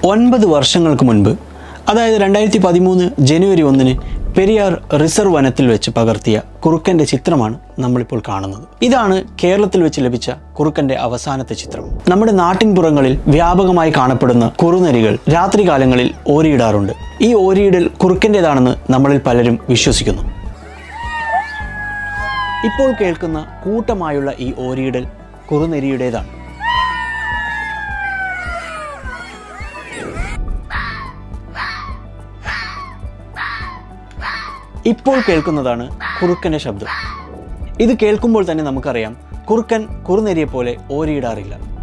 ഒൻപത് വർഷങ്ങൾക്ക് മുൻപ് അതായത് രണ്ടായിരത്തി പതിമൂന്ന് ജനുവരി ഒന്നിന് പെരിയാർ റിസർവ് വനത്തിൽ വെച്ച് പകർത്തിയ കുറുക്കൻ്റെ ചിത്രമാണ് നമ്മളിപ്പോൾ കാണുന്നത് ഇതാണ് കേരളത്തിൽ വെച്ച് ലഭിച്ച കുറുക്കൻ്റെ അവസാനത്തെ ചിത്രം നമ്മുടെ നാട്ടിൻപുറങ്ങളിൽ വ്യാപകമായി കാണപ്പെടുന്ന കുറുനരികൾ രാത്രികാലങ്ങളിൽ ഓരിയിടാറുണ്ട് ഈ ഓരിയിടൽ കുറുക്കൻ്റേതാണെന്ന് നമ്മളിൽ പലരും വിശ്വസിക്കുന്നു ഇപ്പോൾ കേൾക്കുന്ന കൂട്ടമായുള്ള ഈ ഓരിയിടൽ കുറുനെരിയുടേതാണ് ഇപ്പോൾ കേൾക്കുന്നതാണ് കുറുക്കൻ്റെ ശബ്ദം ഇത് കേൾക്കുമ്പോൾ തന്നെ നമുക്കറിയാം കുറുക്കൻ കുറുനെരിയെ പോലെ ഓരിയിടാറില്ല